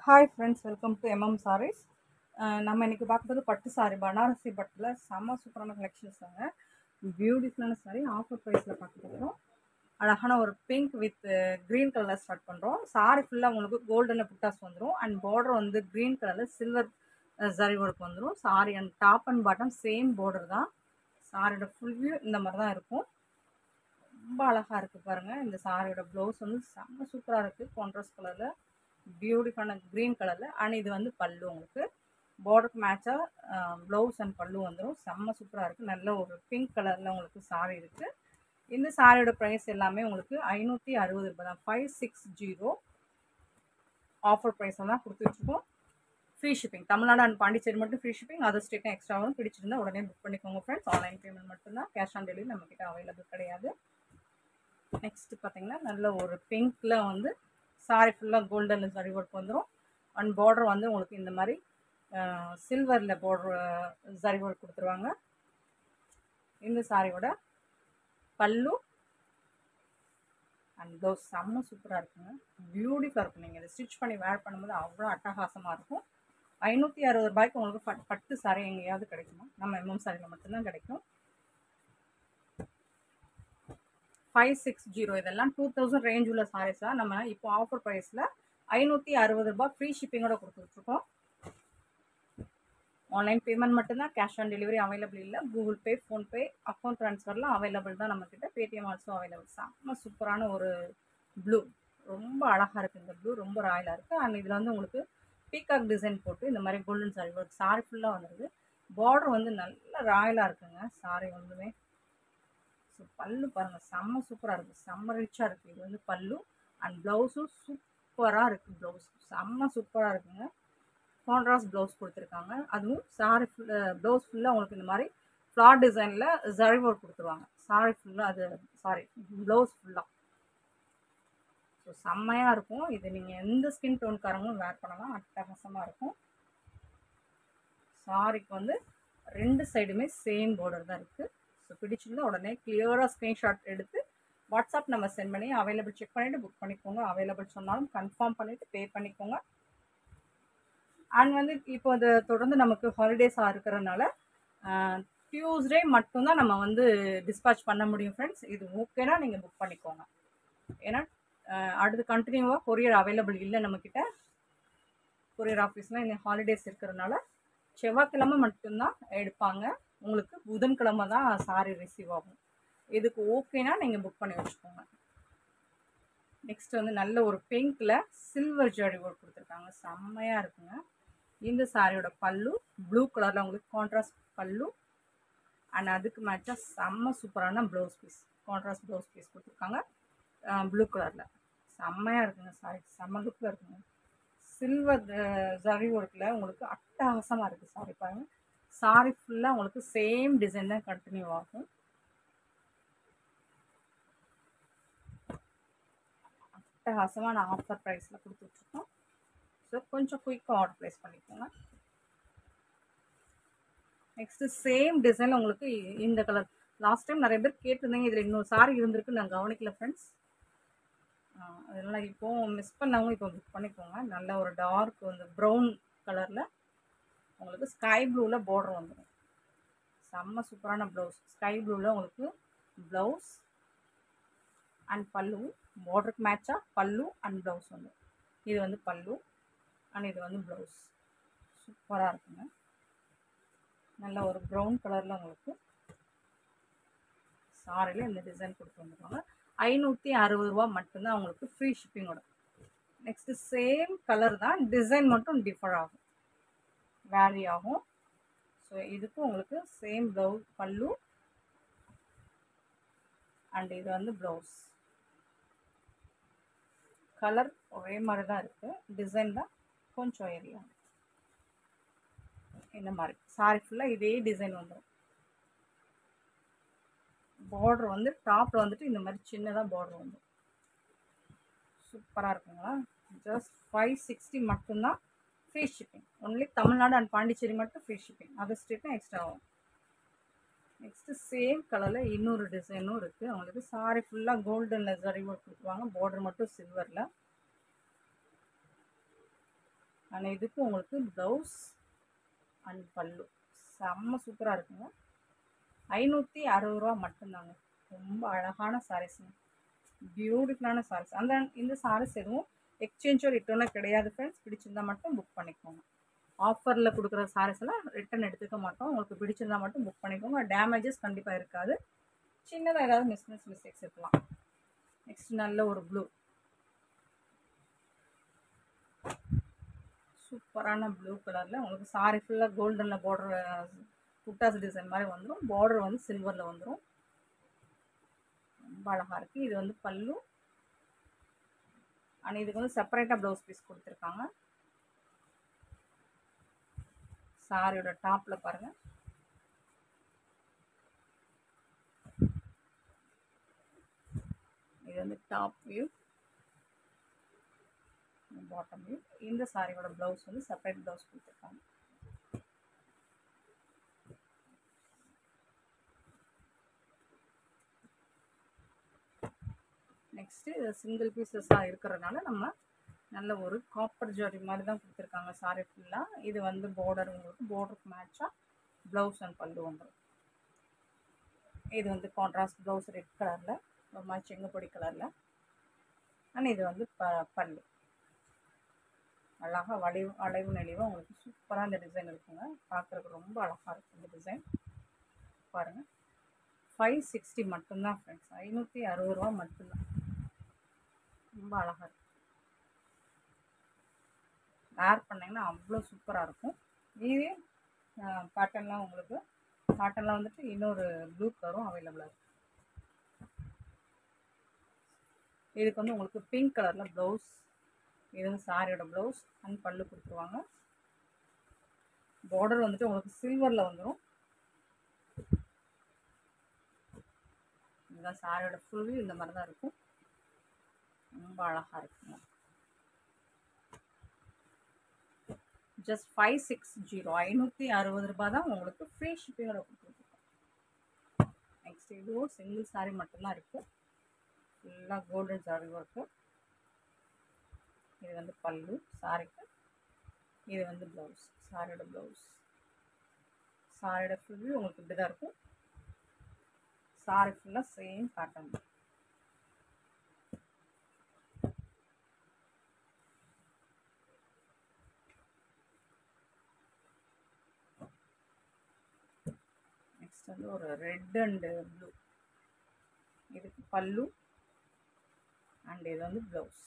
hi friends welcome to MM sarees நம்ம இன்றைக்கி பார்க்குறது பட்டு சாரி பனாரசி பட்டில் செம்ம சூப்பரான கலெக்ஷன்ஸ் தாங்க பியூட்டிஃபுல்லான சாரி ஆஃபர் ப்ரைஸில் பார்க்க போகிறோம் அழகான ஒரு பிங்க் வித் க்ரீன் கலரில் ஸ்டார்ட் பண்ணுறோம் சாரி ஃபுல்லாக உங்களுக்கு கோல்டனில் புட்டாஸ் வந்துடும் அண்ட் பார்டர் வந்து க்ரீன் கலரில் சில்வர் ஜரி ஒர்க் வந்துடும் sari and top and bottom same border தான் சாரியோட ஃபுல் வியூ இந்த மாதிரி தான் இருக்கும் ரொம்ப அழகாக இருக்குது பாருங்கள் இந்த சாரியோட ப்ளவுஸ் வந்து செம்ம சூப்பராக இருக்குது கான்ட்ராஸ்ட் கலரில் பியூட்டிஃபுல்லான க்ரீன் கலரில் அண்ட் இது வந்து பல்லு உங்களுக்கு பார்டருக்கு மேட்சாக ப்ளவுஸ் அண்ட் பல்லு வந்துடும் செம்ம சூப்பராக இருக்குது நல்ல ஒரு பிங்க் கலரில் உங்களுக்கு சாரி இருக்குது இந்த சாரியோட ப்ரைஸ் எல்லாமே உங்களுக்கு ஐநூற்றி அறுபது ரூபாய் தான் ஃபைவ் சிக்ஸ் ஜீரோ ஆஃபர் ப்ரைஸில் தான் கொடுத்துட்ருக்கோம் free shipping Tamil Nadu and Pondicherry மட்டும் ஃப்ரீ ஷிப்பிங் அதர் ஸ்டேட்டும் எக்ஸ்ட்ரா வரும் பிடிச்சிருந்தா உடனே புக் பண்ணிக்கோங்க ஃப்ரெண்ட்ஸ் ஆன்லைன் பேமெண்ட் மட்டும்தான் கேஷ் ஆன் டெலிவரி நம்மக்கிட்ட அவைலபிள் கிடையாது நெக்ஸ்ட்டு பார்த்தீங்கன்னா நல்ல ஒரு பிங்க்கில் வந்து சாரி ஃபுல்லாக கோல்டன் சரி ஒர்க் வந்துடும் அண்ட் பார்டர் வந்து உங்களுக்கு இந்த மாதிரி சில்வரில் பார்டர் சரி ஒர்க் கொடுத்துருவாங்க இந்த சாரியோட பல்லு அண்ட் ப்ளவுஸ் செம்ம சூப்பராக இருக்குங்க பியூட்டிஃபுல்லாக இருக்கும் நீங்கள் இதை ஸ்டிச் பண்ணி வேர் பண்ணும்போது அவ்வளோ அட்டகாசமாக இருக்கும் ஐநூற்றி அறுபது ரூபாய்க்கு உங்களுக்கு பட் பட்டு சாரி எங்கேயாவது கிடைக்குமா நம்ம எம்எம் சாரியில் மட்டும்தான் கிடைக்கும் ஃபைவ் சிக்ஸ் ஜீரோ இதெல்லாம் டூ தௌசண்ட் ரேஞ்ச் உள்ள சாரீஸ் தான் நம்ம இப்போ ஆஃபர் ப்ரைஸில் ஐநூற்றி அறுபது ரூபாய் ஃப்ரீ ஷிப்பிங்கோட கொடுத்துட்ருக்கோம் ஆன்லைன் பேமெண்ட் மட்டும்தான் கேஷ் ஆன் டெலிவரி அவைலபிள் இல்லை கூகுள் பே ஃபோன்பே அக்கௌண்ட் ட்ரான்ஸ்ஃபர்லாம் அவைலபிள் தான் நம்மக்கிட்ட பேடிஎம் ஆல்சோ அவைலபிள் செம்ம சூப்பரான ஒரு ப்ளூ ரொம்ப அழகாக இருக்குது இந்த ப்ளூ ரொம்ப ராயலாக இருக்குது அண்ட் இதில் வந்து உங்களுக்கு பீகாக் டிசைன் போட்டு இந்த மாதிரி கோல்டன் சாரி ஒரு சாரி ஃபுல்லாக வந்துடுது பார்டர் வந்து நல்ல ராயலாக இருக்குங்க சாரி வந்துமே ஸோ பல்லு பாருங்கள் செம்ம சூப்பராக இருக்குது செம்ம ரிச்சாக இருக்குது இது வந்து பல்லு அண்ட் ப்ளவுஸும் சூப்பராக இருக்குது ப்ளவுஸ் செம்ம சூப்பராக இருக்குங்க கான்ட்ராஸ்ட் ப்ளவுஸ் கொடுத்துருக்காங்க அதுவும் சாரி ஃபுல் ப்ளவுஸ் ஃபுல்லாக உங்களுக்கு இந்த மாதிரி ஃப்ளார் டிசைனில் ஜரி ஒர்க் கொடுத்துருவாங்க சாரி ஃபுல்லாக அது சாரி ப்ளவுஸ் ஃபுல்லாக ஸோ செம்மையாக இருக்கும் இது நீங்கள் எந்த ஸ்கின் டோன்காரங்களும் வேர் பண்ணலாம் அட்டகாசமாக இருக்கும் சாரிக்கு வந்து ரெண்டு சைடுமே சேம் பார்டர் தான் இருக்குது ஸோ பிடிச்சிருந்தா உடனே கிளியராக ஸ்க்ரீன்ஷாட் எடுத்து வாட்ஸ்அப் நம்ம சென்ட் பண்ணி அவைலபிள் செக் பண்ணிவிட்டு புக் பண்ணிக்கோங்க அவைலபிள் சொன்னாலும் கன்ஃபார்ம் பண்ணிவிட்டு பே பண்ணிக்கோங்க அண்ட் வந்து இப்போ அது தொடர்ந்து நமக்கு ஹாலிடேஸாக இருக்கிறனால டியூஸ்டே மட்டும்தான் நம்ம வந்து டிஸ்பேச் பண்ண முடியும் ஃப்ரெண்ட்ஸ் இது ஓகேனா நீங்கள் புக் பண்ணிக்கோங்க ஏன்னா அடுத்து கண்டினியூவாக கொரியர் அவைலபிள் இல்லை நம்மக்கிட்ட கொரியர் ஆஃபீஸில் இந்த ஹாலிடேஸ் இருக்கிறதுனால செவ்வாய்க்கிழமை மட்டும்தான் எடுப்பாங்க உங்களுக்கு புதன்கிழமை தான் சாரி ரிசீவ் ஆகும் இதுக்கு ஓகேனா நீங்கள் புக் பண்ணி வச்சுக்கோங்க நெக்ஸ்ட் வந்து நல்ல ஒரு பிங்க்கில் சில்வர் ஜரி ஒர்க் கொடுத்துருக்காங்க செம்மையாக இருக்குங்க இந்த சாரியோட பல்லு ப்ளூ கலரில் உங்களுக்கு கான்ட்ராஸ்ட் பல்லு அண்ட் அதுக்கு மேட்சாக செம்ம சூப்பரான blouse piece contrast blouse piece கொடுத்துருக்காங்க ப்ளூ கலரில் செம்மையாக இருக்குங்க சாரி செம்ம லுக்கில் இருக்குங்க சில்வர் ஜரி ஒர்க்கில் உங்களுக்கு அட்டகாசமாக இருக்குது சாரி பாருங்கள் சாரி ஃபுல்லாக உங்களுக்கு சேம் டிசைன் தான் கண்டினியூ ஆகும் அட்டகாசமான ஆஃபர் ப்ரைஸில் கொடுத்துட்ருக்கோம் ஸோ கொஞ்சம் குயிக்காக ஆர்டர் ப்ளேஸ் பண்ணிக்கோங்க நெக்ஸ்ட்டு சேம் டிசைனில் உங்களுக்கு இந்த கலர் லாஸ்ட் டைம் நிறைய பேர் கேட்டிருந்தீங்க இதில் இன்னொரு சாரி இருந்திருக்கு நான் கவனிக்கல ஃப்ரெண்ட்ஸ் அதெல்லாம் இப்போது மிஸ் பண்ணவங்க இப்போ புக் பண்ணிக்கோங்க நல்ல ஒரு டார்க் வந்து ப்ரௌன் கலரில் உங்களுக்கு ஸ்கை ப்ளூவில் பார்டர் வந்துடும் செம்ம சூப்பரான ப்ளவுஸ் ஸ்கை ப்ளூவில் உங்களுக்கு ப்ளவுஸ் அண்ட் பல்லு பார்டருக்கு மேட்சாக பல்லு அண்ட் ப்ளவுஸ் வந்து இது வந்து பல்லு அண்ட் இது வந்து ப்ளவுஸ் சூப்பராக இருக்குங்க நல்ல ஒரு ப்ரௌன் கலரில் உங்களுக்கு சாரியில் இந்த டிசைன் கொடுத்து வந்துருவாங்க ஐநூற்றி அறுபது ரூபா மட்டும்தான் உங்களுக்கு ஃப்ரீ ஷிப்பிங்கோட நெக்ஸ்ட்டு சேம் கலர் தான் டிசைன் மட்டும் டிஃபர் ஆகும் வேரி ஆகும் ஸோ இதுக்கும் உங்களுக்கு சேம் ப்ளவுஸ் பல்லு அண்ட் இது வந்து ப்ளவுஸ் கலர் ஒரே மாதிரி தான் இருக்குது டிசைன் தான் கொஞ்சம் ஏரியா இந்த மாதிரி சாரி ஃபுல்லாக இதே டிசைன் வந்துடும் பார்டர் வந்து டாப்பில் வந்துட்டு இந்த மாதிரி சின்னதாக பார்டர் வந்துடும் சூப்பராக இருக்குங்களா ஜஸ்ட் ஃபைவ் சிக்ஸ்டி மட்டும்தான் free shipping only Tamil Nadu and Pondicherry மட்டும் ஃப்ரீ ஷிப்பிங் அதர் ஸ்டேட்டும் எக்ஸ்ட்ரா ஆகும் நெக்ஸ்ட்டு சேம் கலரில் இன்னொரு டிசைனும் இருக்குது அவங்களுக்கு சாரி ஃபுல்லாக கோல்டனில் ஜரி ஒர்க் கொடுத்துருவாங்க பார்டர் மட்டும் சில்வரில் ஆனால் இதுக்கு உங்களுக்கு ப்ளவுஸ் அண்ட் பல்லு செம்ம சூப்பராக இருக்குங்க ஐநூற்றி அறுபது ரூபா மட்டும்தாங்க ரொம்ப அழகான சாரீஸுங்க பியூட்டிஃபுல்லான சாரீஸ் அந்த இந்த சாரீஸ் எதுவும் எக்ஸ்சேஞ்சோ ரிட்டர்னோ கிடையாது ஃப்ரெண்ட்ஸ் பிடிச்சிருந்தா மட்டும் புக் பண்ணிக்கோங்க ஆஃபரில் கொடுக்குற சாரீஸ் எல்லாம் ரிட்டன் எடுத்துக்க மாட்டோம் உங்களுக்கு பிடிச்சிருந்தா மட்டும் புக் பண்ணிக்கோங்க டேமேஜஸ் கண்டிப்பாக இருக்காது சின்னதாக ஏதாவது மிஸ் மிஸ் மிஸ்டேக்ஸ் இருக்கலாம் நெக்ஸ்ட் நல்ல ஒரு ப்ளூ சூப்பரான ப்ளூ கலரில் உங்களுக்கு சாரி ஃபுல்லாக கோல்டனில் பார்டர் புட்டாஸ் டிசைன் மாதிரி வந்துடும் பார்டர் வந்து சில்வரில் வந்துடும் ரொம்ப அழகாக இருக்குது இது வந்து பல்லு அண்ட் இதுக்கு வந்து செப்பரேட்டாக ப்ளவுஸ் பீஸ் கொடுத்துருக்காங்க சாரியோட டாப்பில் பாருங்கள் இது வந்து டாப் வியூ பாட்டம் வியூ இந்த சாரியோட ப்ளவுஸ் வந்து செப்பரேட் ப்ளவுஸ் கொடுத்துருக்காங்க நெக்ஸ்ட்டு இது சிங்கிள் பீசஸாக இருக்கிறதுனால நம்ம நல்ல ஒரு காப்பர் ஜரி மாதிரி தான் கொடுத்துருக்காங்க சாரி ஃபுல்லாக இது வந்து பார்டர் உங்களுக்கு பார்டருக்கு மேட்சாக ப்ளவுஸ் அண்ட் பல்லு வந்துடும் இது வந்து கான்ட்ராஸ்ட் ப்ளவுஸ் ரெட் கலரில் ஒரு மாதிரி செங்கப்பொடி கலரில் அண்ட் இது வந்து ப பல்லு அழகாக வளைவு வளைவு நெளிவாக உங்களுக்கு சூப்பராக இந்த டிசைன் இருக்குங்க பார்க்குறதுக்கு ரொம்ப அழகாக இருக்கும் இந்த டிசைன் பாருங்கள் ஃபைவ் சிக்ஸ்டி மட்டும்தான் ஃப்ரெண்ட்ஸ் ஐநூற்றி அறுபது ரூபா மட்டும்தான் ரொம்ப அழகாக இருக்கும் வேர் பண்ணிங்கன்னா அவ்வளோ சூப்பராக இருக்கும் இதே பேட்டர்ன்லாம் உங்களுக்கு காட்டனில் வந்துட்டு இன்னொரு ப்ளூ கலரும் அவைலபிளாக இருக்குது இதுக்கு வந்து உங்களுக்கு பிங்க் கலரில் ப்ளவுஸ் இது வந்து சாரியோட ப்ளவுஸ் அண்ட் பல்லு கொடுத்துருவாங்க பார்டர் வந்துட்டு உங்களுக்கு சில்வரில் வந்துடும் இதுதான் சாரியோட ஃபுல் இந்த மாதிரி தான் இருக்கும் ரொம்ப அழகாக இருக்குங்க ஜஸ்ட் ஃபைவ் சிக்ஸ் ஜீரோ ஐநூற்றி அறுபது ரூபாய் தான் உங்களுக்கு ஃப்ரீ ஷிப்பிங்கோட கொடுத்துருக்கோம் நெக்ஸ்ட் இதுவும் சிங்கிள் சாரீ மட்டும்தான் இருக்குது ஃபுல்லாக கோல்டன் சாரி ஒர்க்கு இது வந்து பல்லு சாரிக்கு இது வந்து ப்ளவுஸ் சாரியோட ப்ளவுஸ் சாரியோட ஃபுல்லு உங்களுக்கு இப்படி தான் இருக்கும் சாரி ஃபுல்லாக சேம் பேட்டர்ன் நெக்ஸ்ட் வந்து ஒரு ரெட் அண்டு ப்ளூ இதுக்கு பல்லு அண்ட் இது வந்து ப்ளவுஸ்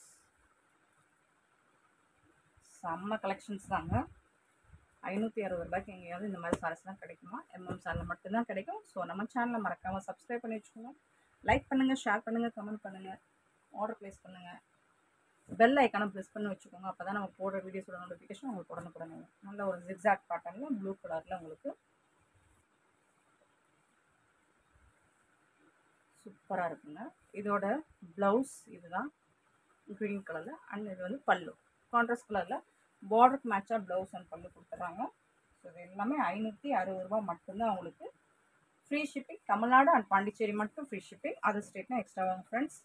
செம்ம கலெக்ஷன்ஸ் தாங்க ஐநூற்றி அறுபது ரூபாய்க்கு எங்கேயாவது இந்த மாதிரி சாரீஸ்லாம் கிடைக்குமா எம்எம் சேனலில் மட்டும்தான் கிடைக்கும் ஸோ நம்ம சேனலை மறக்காமல் சப்ஸ்கிரைப் பண்ணி வச்சுக்கோங்க லைக் பண்ணுங்கள் ஷேர் பண்ணுங்கள் கமெண்ட் பண்ணுங்கள் ஆர்டர் ப்ளேஸ் பண்ணுங்கள் பெல் ஐக்கானை ப்ரெஸ் பண்ணி வச்சுக்கோங்க அப்போ தான் நம்ம போடுற வீடியோஸோட நோட்டிஃபிகேஷன் உங்களுக்கு உடனுக்குடனே வரும் நல்ல ஒரு ஜிக்ஸாக் பேட்டர்னில் ப்ளூ கலரில் உங்களுக்கு சூப்பராக இருக்குங்க இதோட ப்ளவுஸ் இதுதான் க்ரீன் கலரில் அண்ட் இது வந்து பல்லு கான்ட்ராஸ்ட் கலரில் பார்டருக்கு மேட்சாக ப்ளவுஸ் அண்ட் பல்லு கொடுத்துட்றாங்க ஸோ இது எல்லாமே ஐநூற்றி அறுபது ரூபா மட்டும்தான் உங்களுக்கு free shipping Tamil Nadu and Pondicherry மட்டும் ஃப்ரீ ஷிப்பிங் அதர் ஸ்டேட்னா எக்ஸ்ட்ரா வாங்க ஃப்ரெண்ட்ஸ்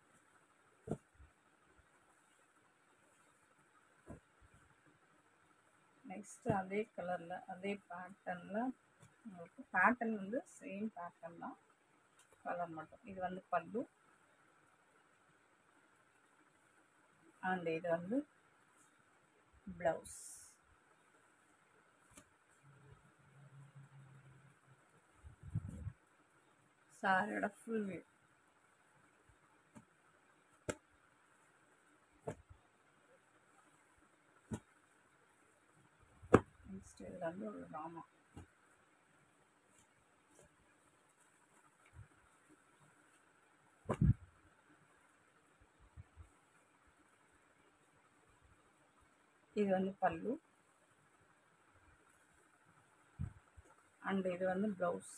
நெக்ஸ்ட்டு அதே கலரில் அதே பேட்டர்னில் உங்களுக்கு பேட்டர்ன் வந்து சேம் பேட்டர்ன் தான் கலர் மட்டும் இது வந்து பல்லு அண்ட் இது வந்து ப்ளவுஸ் சாரியோட ஃபுல் வியூ நெக்ஸ்ட் இதில் வந்து ஒரு ராமா இது வந்து பல்லு அண்ட் இது வந்து ப்ளவுஸ்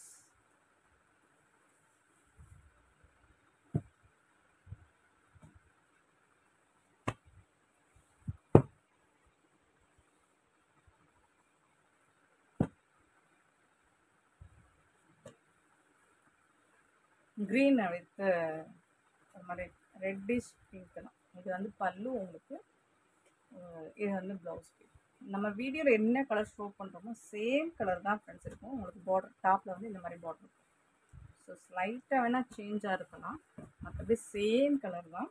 க்ரீன் வித் ஒரு மாதிரி ரெட்டிஷ் பிங்க் தான் இது வந்து பல்லு உங்களுக்கு இது வந்து ப்ளவுஸ் நம்ம வீடியோவில் என்ன கலர் ஷோ பண்ணுறோமோ சேம் கலர் தான் ஃப்ரெண்ட்ஸ் இருக்கும் உங்களுக்கு பார்டர் டாப்பில் வந்து இந்த மாதிரி பார்டர் இருக்கும் ஸோ ஸ்லைட்டாக வேணால் சேஞ்சாக இருக்கலாம் மற்றபடி சேம் கலர் தான்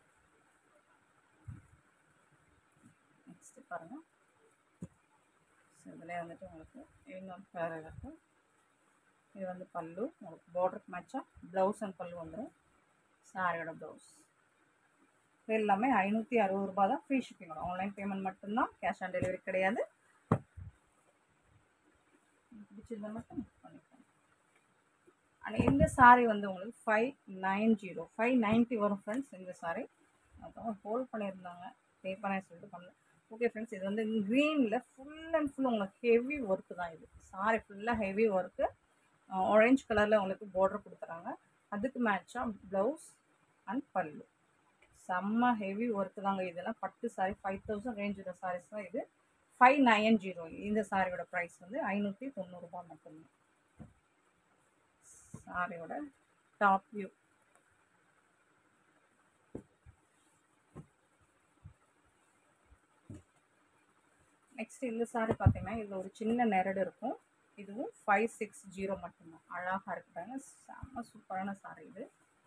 நெக்ஸ்ட்டு பாருங்கள் ஸோ இதில் வந்துட்டு உங்களுக்கு இன்னொரு கலர் இருக்கும் இது வந்து பல்லு உங்களுக்கு பார்டருக்கு மேட்சாக ப்ளவுஸ் அண்ட் பல்லு வந்துடும் சாரியோட ப்ளவுஸ் இது எல்லாமே ஐநூற்றி அறுபது ரூபா தான் ஃப்ரீ ஷிப்பிங் வரும் ஆன்லைன் பேமெண்ட் மட்டும்தான் கேஷ் ஆன் டெலிவரி கிடையாது பிடிச்சிருந்தா மட்டும் புக் பண்ணிக்கோங்க அண்ட் இந்த சாரீ வந்து உங்களுக்கு five nine zero five ninety வரும் ஃப்ரெண்ட்ஸ் இந்த சாரீ அப்புறம் ஹோல்ட் பண்ணியிருந்தாங்க பே பண்ண சொல்லிட்டு பண்ணல ஓகே ஃப்ரெண்ட்ஸ் இது வந்து க்ரீனில் ஃபுல் அண்ட் ஃபுல் உங்களுக்கு ஹெவி ஒர்க்கு தான் இது சாரி ஃபுல்லாக ஹெவி ஒர்க்கு ஆரஞ்ச் கலரில் உங்களுக்கு பார்டர் கொடுத்துறாங்க அதுக்கு மேட்சாக ப்ளவுஸ் அண்ட் பல்லு செம்ம ஹெவி ஒர்க்கு தாங்க இதெல்லாம் பட்டு சாரி ஃபைவ் தௌசண்ட் ரேஞ்சோட சாரீஸ் தான் இது ஃபைவ் நைன் ஜீரோ இந்த சாரியோட ப்ரைஸ் வந்து ஐநூற்றி தொண்ணூறுரூபா மட்டும்தான் சாரியோட டாப் வியூ நெக்ஸ்ட் இந்த சாரி பார்த்தீங்கன்னா இதில் ஒரு சின்ன நெரடு இருக்கும் இதுவும் ஃபைவ் சிக்ஸ் ஜீரோ மட்டும்தான் அழகாக இருக்குதாங்க செம்ம சூப்பரான சாரி இது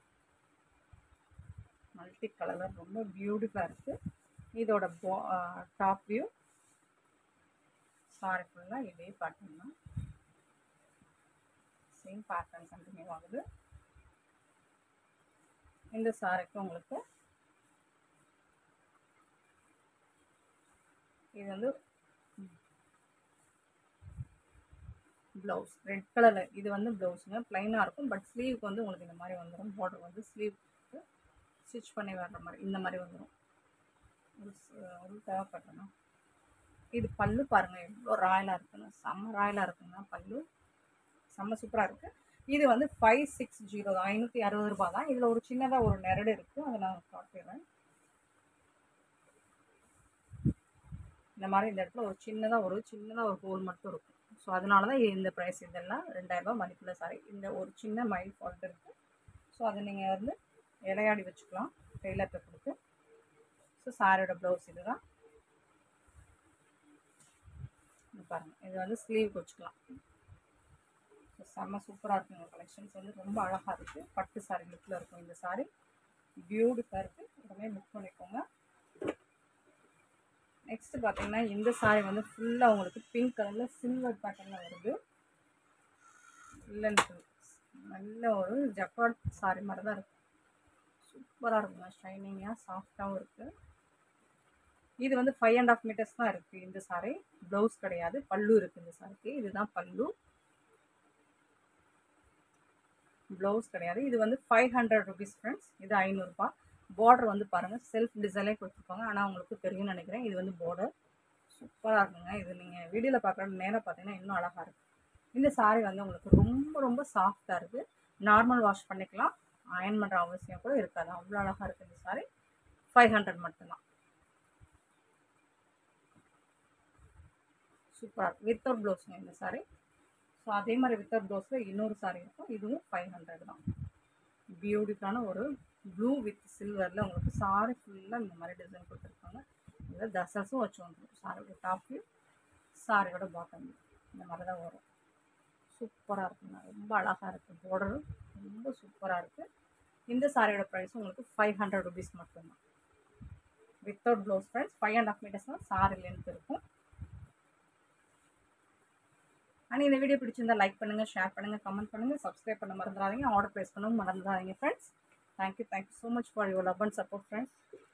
மல்டி கலரில் ரொம்ப பியூட்டிஃபுல்லாக இருக்குது இதோட பா டாப் வியூ சாரி ஃபுல்லாக இதே பேட்டர்ன் தான் சேம் பேட்டர்ன் கண்டினியூ ஆகுது இந்த சாரிக்கு உங்களுக்கு இது வந்து ப்ளவுஸ் ரெட் கலரில் இது வந்து ப்ளவுஸுங்க ப்ளைனாக இருக்கும் பட் ஸ்லீவுக்கு வந்து உங்களுக்கு இந்த மாதிரி வந்துடும் பார்டர் வந்து ஸ்லீவ்க்கு ஸ்டிச் பண்ணி வர்ற மாதிரி இந்த மாதிரி வந்துடும் ஒரு ஒரு தேவைப்பட்டனா இது பல்லு பாருங்கள் எவ்வளோ ராயலாக இருக்குன்னு செம்ம ராயலாக இருக்குங்க பல்லு செம்ம சூப்பராக இருக்குது இது வந்து ஃபைவ் சிக்ஸ் ஜீரோ தான் ஐநூற்றி அறுபது ரூபா தான் இதில் ஒரு சின்னதாக ஒரு நெரடு இருக்குது அதை நான் காட்டிடுறேன் இந்த மாதிரி இந்த இடத்துல ஒரு சின்னதாக ஒரு சின்னதாக ஒரு ஹோல் மட்டும் இருக்கும் ஸோ அதனால தான் இந்த ப்ரைஸ் இதெல்லாம் ரெண்டாயிரரூபா மதிப்புள்ள சாரி இந்த ஒரு சின்ன மைல் ஃபால்ட் இருக்குது ஸோ அதை நீங்கள் வந்து இலையாடி வச்சுக்கலாம் டெய்லர்கிட்ட கொடுத்து ஸோ சாரியோட ப்ளவுஸ் இது தான் பாருங்கள் இது வந்து ஸ்லீவுக்கு வச்சுக்கலாம் ஸோ செம்ம சூப்பராக இருக்குங்க கலெக்ஷன்ஸ் வந்து ரொம்ப அழகாக இருக்குது பட்டு சாரி லுக்கில் இருக்கும் இந்த சாரி பியூட்டிஃபுல்லாக இருக்குது உடனே புக் பண்ணிக்கோங்க நெக்ஸ்ட் பார்த்தீங்கன்னா இந்த சாரி வந்து ஃபுல்லாக உங்களுக்கு பிங்க் கலரில் சில்வர் பேட்டர்னில் வருது ஃபுல் அண்ட் ஃபுல் நல்ல ஒரு ஜக்கார்ட் சாரி மாதிரி தான் இருக்குது சூப்பராக இருக்குங்க ஷைனிங்காக சாஃப்டாகவும் இருக்குது இது வந்து ஃபைவ் அண்ட் ஆஃப் மீட்டர்ஸ் தான் இருக்குது இந்த சாரி ப்ளவுஸ் கிடையாது பல்லு இருக்குது இந்த சாரிக்கு இதுதான் பல்லு ப்ளவுஸ் கிடையாது இது வந்து ஃபைவ் ஹண்ட்ரட் ருபீஸ் ஃப்ரெண்ட்ஸ் இது ஐநூறுரூபா பார்டர் வந்து பாருங்கள் செல்ஃப் டிசைனே கொடுத்துருப்பாங்க ஆனால் உங்களுக்கு தெரியும்னு நினைக்கிறேன் இது வந்து பார்டர் சூப்பராக இருக்குங்க இது நீங்கள் வீடியோவில் பார்க்குற நேராக பார்த்தீங்கன்னா இன்னும் அழகாக இருக்குது இந்த சாரீ வந்து உங்களுக்கு ரொம்ப ரொம்ப சாஃப்டாக இருக்குது நார்மல் வாஷ் பண்ணிக்கலாம் அயன் பண்ணுற அவசியம் கூட இருக்காது அவ்வளோ அழகாக இருக்குது இந்த சாரீ ஃபைவ் ஹண்ட்ரட் மட்டும்தான் சூப்பராக வித்தவுட் ப்ளவுஸுங்க இந்த சாரீ ஸோ அதே மாதிரி வித்தவுட் ப்ளவுஸில் இன்னொரு சாரீ இருக்கும் இதுவும் ஃபைவ் ஹண்ட்ரட் தான் பியூட்டிஃபுல்லான ஒரு ப்ளூ வித் சில்வரில் உங்களுக்கு சாரி ஃபுல்லாக இந்த மாதிரி டிசைன் கொடுத்துருக்காங்க இதில் தசஸும் வச்சு வந்துடும் சாரியோட டாப் வியூ சாரியோட பாட்டம் வியூ இந்த மாதிரி தான் வரும் சூப்பராக இருக்குங்க ரொம்ப அழகாக இருக்குது பார்டரும் ரொம்ப சூப்பராக இருக்குது இந்த சாரியோட ப்ரைஸ் உங்களுக்கு ஃபைவ் ஹண்ட்ரட் ருபீஸ் மட்டும்தான் without blouse price five and half metres தான் சாரி லென்த் இருக்கும் அண்ட் இந்த வீடியோ பிடிச்சிருந்தா லைக் பண்ணுங்கள் ஷேர் பண்ணுங்கள் கமெண்ட் பண்ணுங்கள் சப்ஸ்கிரைப் பண்ண மறந்துடாதீங்க ஆர்டர் ப்ளேஸ் பண்ணவும் மறந்துடாதீங்க friends thank you thank you so much for your love and support friends